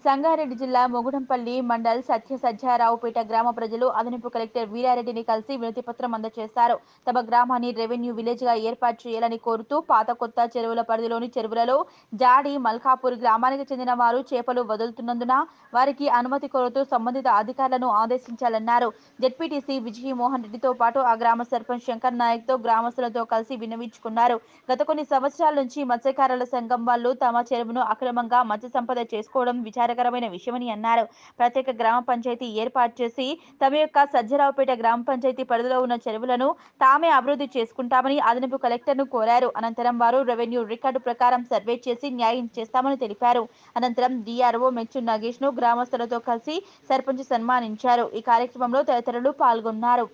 సంగారెడ్డి జిల్లా మొగుడంపల్లి మండల్ సత్య సజ్జారావుపేట గ్రామ ప్రజలు అదనపు కలెక్టర్ వీరారెడ్డిని కలిసి వినతిపత్రం అందజేశారు తమ గ్రామాన్ని రెవెన్యూ విలేజ్ గా ఏర్పాటు చేయాలని కోరుతూ పాత కొత్త చెరువుల పరిధిలోని చెరువులలో జాడి మల్కాపూర్ గ్రామానికి చెందిన వారు చేపలు వదులుతున్నందున వారికి అనుమతి కోరుతూ సంబంధిత అధికారులను ఆదేశించాలన్నారు జెడ్పీటీసీ విజయమోహన్ రెడ్డితో పాటు ఆ గ్రామ సర్పంచ్ శంకర్ నాయక్ తో గ్రామస్తులతో కలిసి విన్నవించుకున్నారు గత కొన్ని సంవత్సరాల నుంచి మత్స్యకారుల సంఘం వాళ్ళు తమ చెరువును అక్రమంగా మత్స్య సంపద చేసుకోవడం విచారకరమైన విషయమని అన్నారు ప్రత్యేక గ్రామ పంచాయతీ ఏర్పాటు చేసి తమ యొక్క సజ్జరావుపేట గ్రామ పంచాయతీ పరిధిలో ఉన్న చెరువులను తామే అభివృద్ధి చేసుకుంటామని అదనపు కలెక్టర్ను కోరారు అనంతరం వారు రెవెన్యూ రికార్డు ప్రకారం సర్వే చేసి న్యాయం చేస్తామని తెలిపారు అనంతరం డిఆర్ఓ మెచ్చు నగేష్ ను గ్రామస్తులతో కలిసి సర్పంచ్ సన్మానించారు ఈ కార్యక్రమంలో తదితరులు పాల్గొన్నారు